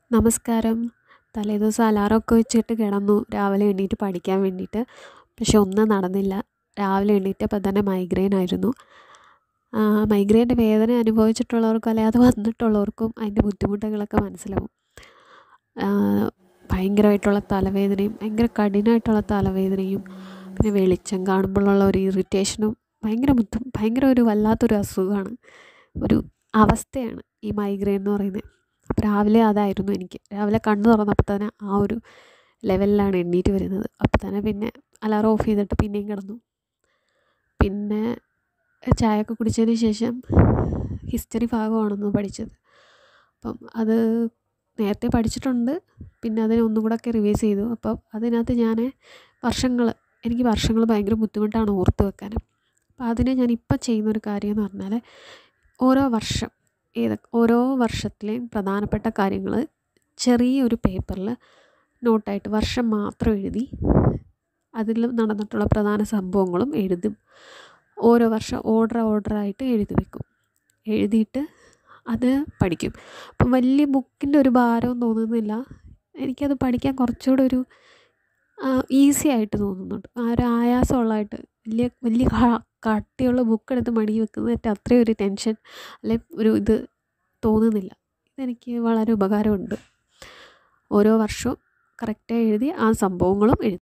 നമസ്കാരം തലേദിവസം അലാറമൊക്കെ വെച്ചിട്ട് കിടന്നു രാവിലെ എണീറ്റ് പഠിക്കാൻ വേണ്ടിയിട്ട് പക്ഷെ ഒന്നും നടന്നില്ല രാവിലെ എണീറ്റപ്പോൾ തന്നെ മൈഗ്രെയിൻ ആയിരുന്നു മൈഗ്രെയിൻ്റെ വേദന അനുഭവിച്ചിട്ടുള്ളവർക്കും അല്ലെങ്കിൽ അത് വന്നിട്ടുള്ളവർക്കും അതിൻ്റെ ബുദ്ധിമുട്ടുകളൊക്കെ മനസ്സിലാവും ഭയങ്കരമായിട്ടുള്ള തലവേദനയും ഭയങ്കര കഠിനമായിട്ടുള്ള തലവേദനയും പിന്നെ വെളിച്ചം കാണുമ്പോഴുള്ള ഒരു ഇറിറ്റേഷനും ഭയങ്കര ബുദ്ധി ഭയങ്കര ഒരു വല്ലാത്തൊരു അസുഖമാണ് ഒരു അവസ്ഥയാണ് ഈ മൈഗ്രെയിൻ എന്ന് പറയുന്നത് അപ്പോൾ രാവിലെ അതായിരുന്നു എനിക്ക് രാവിലെ കണ്ണ് തുറന്നപ്പോൾ തന്നെ ആ ഒരു ലെവലിലാണ് എണീറ്റ് വരുന്നത് അപ്പോൾ തന്നെ പിന്നെ അലാറം ഓഫ് ചെയ്തിട്ട് പിന്നെയും കിടന്നു പിന്നെ ചായയൊക്കെ കുടിച്ചതിന് ശേഷം ഹിസ്റ്ററി ഭാഗമാണെന്ന് പഠിച്ചത് അപ്പം അത് നേരത്തെ പഠിച്ചിട്ടുണ്ട് പിന്നെ അതിനെ ഒന്നും കൂടെ ഒക്കെ റിവൈസ് ചെയ്തു അപ്പം അതിനകത്ത് ഞാൻ വർഷങ്ങൾ എനിക്ക് വർഷങ്ങൾ ഭയങ്കര ബുദ്ധിമുട്ടാണ് ഓർത്ത് വെക്കാൻ അപ്പം അതിന് ഞാൻ ഇപ്പം ചെയ്യുന്നൊരു കാര്യം എന്ന് പറഞ്ഞാൽ ഓരോ വർഷം ഏത് ഓരോ വർഷത്തിലെയും പ്രധാനപ്പെട്ട കാര്യങ്ങൾ ചെറിയൊരു പേപ്പറിൽ നോട്ടായിട്ട് വർഷം മാത്രം എഴുതി അതിൽ നടന്നിട്ടുള്ള പ്രധാന സംഭവങ്ങളും എഴുതും ഓരോ വർഷം ഓർഡർ ഓർഡറായിട്ട് എഴുതി വെക്കും എഴുതിയിട്ട് അത് പഠിക്കും അപ്പം വലിയ ബുക്കിൻ്റെ ഒരു ഭാരവും തോന്നുന്നില്ല എനിക്കത് പഠിക്കാൻ കുറച്ചുകൂടെ ഒരു ഈസി ആയിട്ട് തോന്നുന്നുണ്ട് ആ ഒരു ആയാസമുള്ളതായിട്ട് വലിയ വലിയ കട്ടിയുള്ള ബുക്കെടുത്ത് മടിയിൽ വെക്കുന്നതായിട്ട് അത്രയും ഒരു ടെൻഷൻ അല്ലെ ഒരു ഇത് തോന്നുന്നില്ല ഇതെനിക്ക് വളരെ ഉപകാരമുണ്ട് ഓരോ വർഷവും കറക്റ്റായി എഴുതി ആ സംഭവങ്ങളും എഴുതും